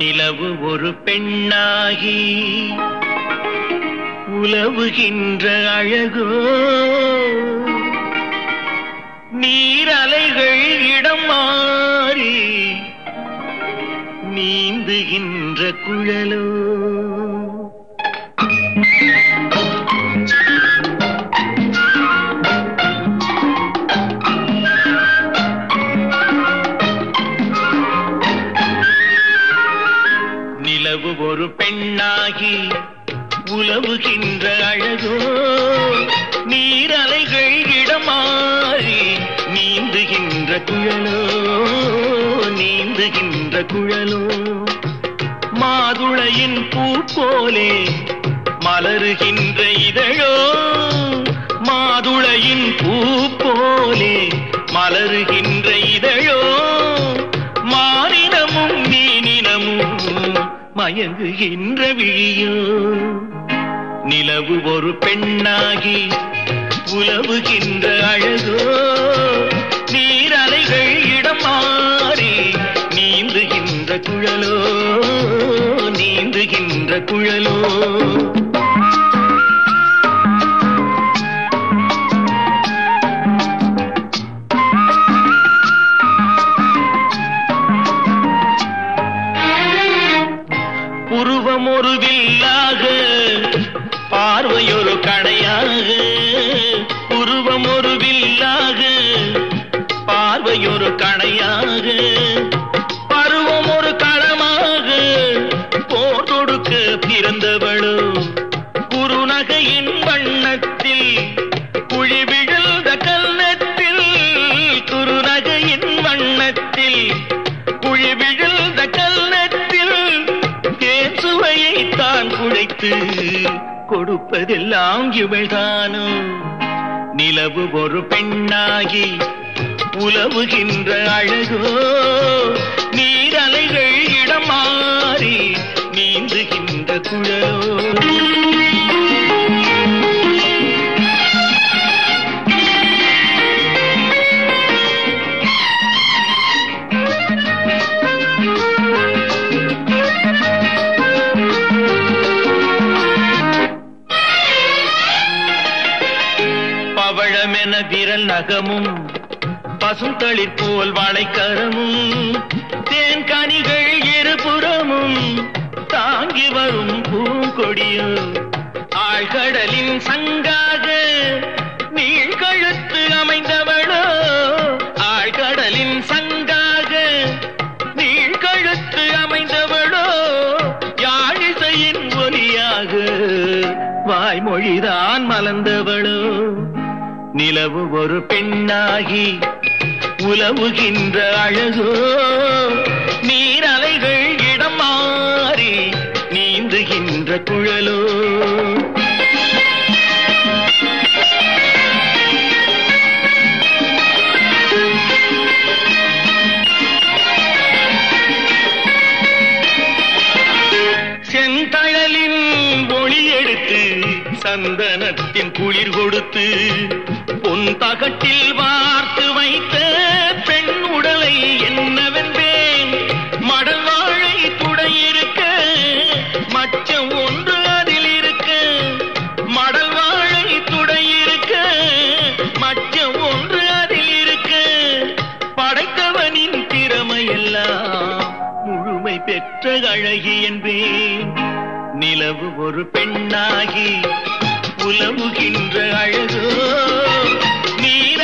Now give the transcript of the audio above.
நிலவு ஒரு பெண்ணாகி உலவுகின்ற அழகோ நீரலைகள் இடம் மாறி நீந்துகின்ற குழலோ நிலவு ஒரு பெண்ணாகி உலவுகின்ற அழகோ நீரலைகள் இடமாறி நீந்துகின்ற குழலோ நீந்துகின்ற குழலோ மாதுளையின் பூ போலே மலருகின்ற இதழோ மாதுளையின் பூ போலே மலருகின்ற இதழோ மானினமும் மீனினமும் மயங்குகின்ற விழியோ நிலவு ஒரு பெண்ணாகி உலவுகின்ற அழகோ நீரலைகள் இடம் மாறி நீந்துகின்ற குழலோ நீந்துகின்ற குழலோ உருவம் ஒரு வில்லாக பார்வையொரு கணையாக உருவம் ஒரு வில்லாக பார்வையொரு கணையாக பருவம் ஒரு களமாக போர் தொடுக்க பிறந்தவளோ குறுநகையின் வண்ணத்தில் குழி விழுந்த கல்னத்தில் குறுநகையின் வண்ணத்தில் குழி விழுந்த கல்னத்தில் தேன் சுவையை தான் குழைத்து கொடுப்பதெல்லாம் இவள்தானோ நிலவு ஒரு பெண்ணாகி உலவுகின்ற அழகோ நீரலைகள் இடம் மாறி நீந்துகின்ற குழலோ பவழமென விரல் நகமும் பசுந்தளிர் போல் வாழைக்கரமும் தேன் கனிகள் இருபுறமும் தாங்கி வரும் பூங்கொடியோ ஆழ்கடலின் சங்காக நீழ்கழுத்து அமைந்தவளோ ஆழ்கடலின் சங்காக நீழ்கழுத்து அமைந்தவளோ யாழிசையின் ஒலியாக வாய்மொழிதான் மலர்ந்தவளோ நிலவு ஒரு பெண்ணாகி உலவுகின்ற அழகோ நீரலைகள் இடம் மாறி நீந்துகின்ற குழலோ செந்தழலின் ஒளி எடுத்து சந்தனத்தின் குளிர் கொடுத்து பொன் தகட்டில் வார்த்து வைத்த பெண் உடலை என்னவென்பேன் மடல் வாழை துடையிருக்க மச்சம் ஒன்று அதில் இருக்க மடல் வாழை துடையிருக்க மச்சம் ஒன்று அதில் இருக்க படைத்தவனின் திறமையெல்லாம் முழுமை பெற்ற அழகி என்பேன் நிலவு ஒரு பெண்ணாகி உலவுகின்ற அழகோ நீர